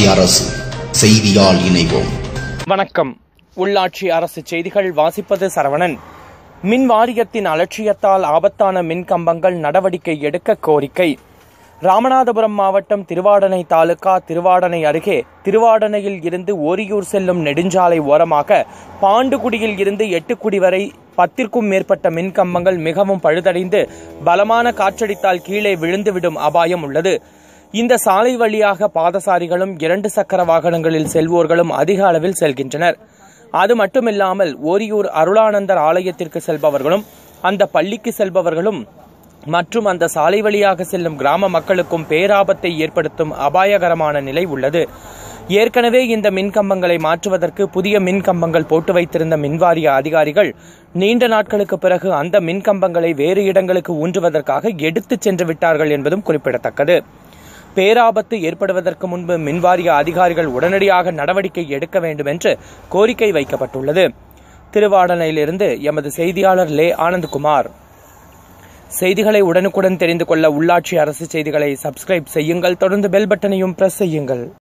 அரசு செய்தியால் இணைவோம் வணக்கம் உள்ளாட்சி அரசு செய்திகள் வாசிப்பது சரவணன் மின் வாரியத்தின் அலட்சியத்தால் ஆபத்தான மின் கம்பங்கள் நடவடிக்கை எடுக்க கோரிக்கை ராமநாதபுரம் மாவட்டம் திருவாடனை தாலுகா திருவாடனை அருகே திருவாடனையில் இருந்து ஓரியூர் செல்லும் நெடுஞ்சாலை ஓரமாக பாண்டுகுடியில் இருந்து எட்டுக்குடி வரை பத்திற்கும் மேற்பட்ட மின் கம்பங்கள் மிகவும் பழுதடைந்து பலமான காற்றடித்தால் கீழே விழுந்துவிடும் அபாயம் உள்ளது இந்த சாலை வழியாக பாதசாரிகளும் இரண்டு சக்கர வாகனங்களில் செல்வோர்களும் அதிக அளவில் செல்கின்றனர் அது மட்டுமில்லாமல் ஓரியூர் அருளானந்தர் ஆலயத்திற்கு செல்பவர்களும் அந்த பள்ளிக்கு செல்பவர்களும் மற்றும் அந்த சாலை வழியாக செல்லும் கிராம மக்களுக்கும் பேராபத்தை ஏற்படுத்தும் அபாயகரமான நிலை உள்ளது ஏற்கனவே இந்த மின்கம்பங்களை மாற்றுவதற்கு புதிய மின்கம்பங்கள் போட்டு வைத்திருந்த மின்வாரிய அதிகாரிகள் நீண்ட நாட்களுக்கு பிறகு அந்த மின்கம்பங்களை வேறு இடங்களுக்கு ஊன்றுவதற்காக எடுத்துச் சென்று விட்டார்கள் என்பதும் குறிப்பிடத்தக்கது பேராபத்து ஏற்படுவதற்கு முன்பு மின்வாரிய அதிகாரிகள் உடனடியாக நடவடிக்கை எடுக்க வேண்டும் என்று கோரிக்கை வைக்கப்பட்டுள்ளது திருவாடனையிலிருந்து எமது செய்தியாளர் லே ஆனந்த்குமார் செய்திகளை உடனுக்குடன் தெரிந்து கொள்ள உள்ளாட்சி அரசு செய்திகளை சப்ஸ்கிரைப் செய்யுங்கள் தொடர்ந்து பெல் பட்டனையும் பிரஸ் செய்யுங்கள்